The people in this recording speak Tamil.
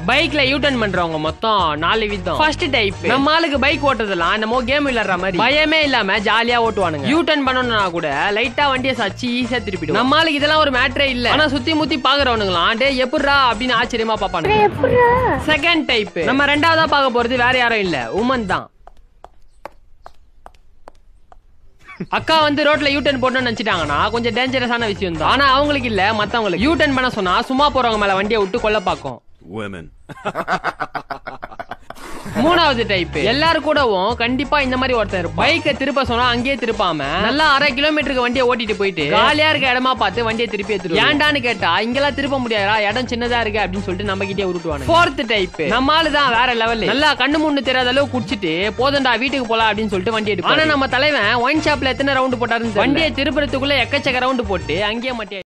பைக்ல யூ டர்ன் பண்றவங்க மொத்தம் நாலு விதம் ஃபர்ஸ்ட் டைப் நம்ம ஆளுக்கு பைக் ஓட்டுறதுலாம் என்னமோ கேம் விளையாடுற மாதிரி பயமே இல்லாம ஜாலியா ஓட்டுவானுங்க யூ டர்ன் பண்ணணும்னா கூட லைட்டா வண்டியை சச்சி ஈஸியா திருப்பிடும் நம்ம ஆளுக்கு இதெல்லாம் ஒரு மேட்டரே இல்ல ஆனா சுத்தி முத்தி பாக்குறவனுங்களாம் டே எப்படிரா அப்படின்னு ஆச்சரியமா பாப்பானுங்க செகண்ட் டைப் நம்ம ரெண்டாவதா பார்க்க போறது வேற யாரும் இல்ல உமன் தான் அக்கா வந்து ரோட்ல யூ டர்ன் போடணும்னு நினைச்சிட்டாங்கன்னா கொஞ்சம் டேஞ்சரஸான விஷயம் தான் ஆனா அவங்களுக்கு இல்ல மத்தவங்களுக்கு யூ டர்ன் பண்ண சொன்னா சும்மா போறவங்க மேல வண்டியை விட்டு கொல்ல பாக்கும் Women. மூணாவது டைப் எல்லாரும் கூடவும் கண்டிப்பா இந்த மாதிரி ஒருத்தர் இருப்பான் பைக்கை திருப்ப சொன்னா அங்கேயே திருப்பாம நல்லா அரை கிலோமீட்டருக்கு வண்டியை ஓட்டிட்டு போயிட்டு காலியா இருக்க இடமா பார்த்து வண்டியை திருப்பி எடுத்துரு ஏன்டான்னு கேட்டா இங்கெல்லாம் திருப்ப முடியாதா இடம் சின்னதா இருக்கு அப்படின்னு சொல்லிட்டு நம்ம கிட்டே உருட்டுவாங்க ஃபோர்த் டைப் நம்ம ஆளு தான் வேற லெவல் நல்லா கண்ணு முன்னு தெரியாத அளவு குடிச்சிட்டு போதண்டா வீட்டுக்கு போலாம் அப்படின்னு சொல்லிட்டு வண்டி எடுப்பான் ஆனா நம்ம தலைவன் ஒயின் ஷாப்ல எத்தனை ரவுண்ட் போட்டாருன்னு தெரியல. வண்டியை திருப்புறதுக்குள்ள எக்கச்சக்க ரவுண்ட் போட்டு அங்கேயே மட்டியா